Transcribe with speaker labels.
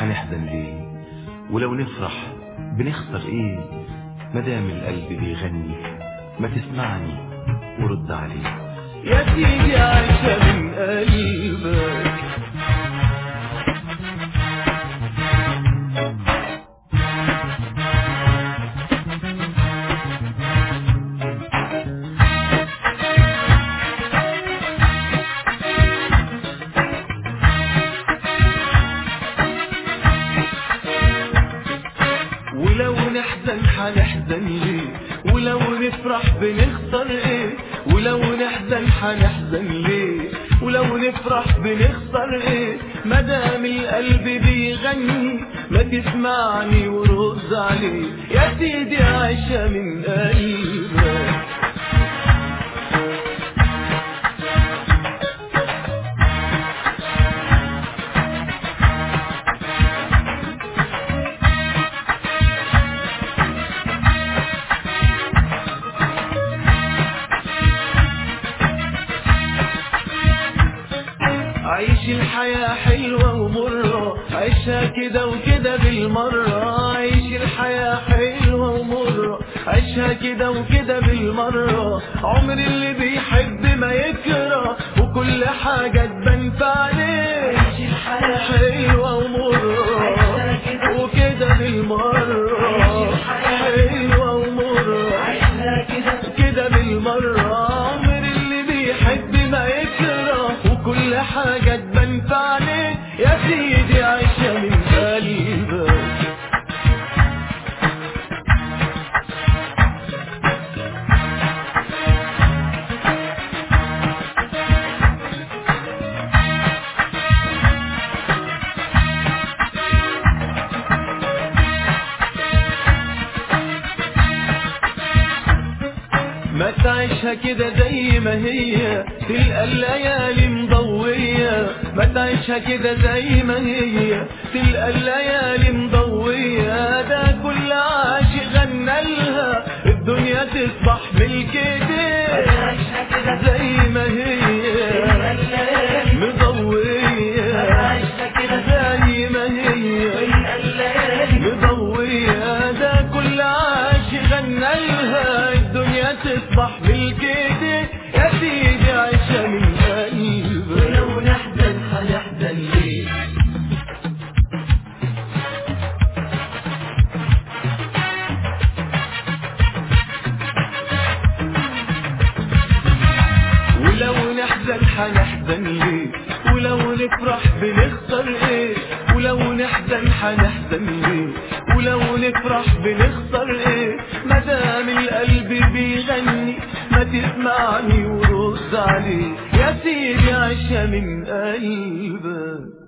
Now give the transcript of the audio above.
Speaker 1: حنحزن ليه ولو نفرح بنخسر ايه مدام القلب بيغني ما تسمعني ورد عليه
Speaker 2: يا سيدي عايشة من قلبك ولو نحزن حنحزن ليه ولو نفرح بنخسر ايه ولو نحزن حنحزن ليه ولو نفرح بنخسر ايه مدام القلب بيغني ما تسمعني ورد عليه يا سيدي عايشة من قلبك عيش الحياة حلوة ومرة عيشها كده وكده بالمرة عيش الحياة حلوة ومرة عيشها كده وكده بالمرة عمر اللي بيحب ما يكره وكل حاجة تبان في عليه عيش الحياة حلوة ومرة وكده بالمرة حلوة ومرة كده بالمرة عمر اللي بيحب ما يكره وكل حاجة تبان في عليه يا سيدي عايشة من قلبك ما تعيشها كده زي ما هي تلقى الليالي مضوية ما تعيشها كده زي ما هي تلقى الليالي مضوية ده كل عاشق غنى لها الدنيا تصبح ملك ايديه زي ما هي مضوية زي ما هي مضوية ده كل عاشق غنى لها الدنيا تصبح ملك ايديه يا سيدي عايشة من قلبك ولو نحزن هنحزن ليه ولو نحزن حنحزن ليه ولو نفرح بنخسر ايه ولو نحزن حنحزن ليه ولو نفرح بنخسر ايه مدام القلب بيغني ما تسمعني ورد عليه يا سيدي عيشة من قلبك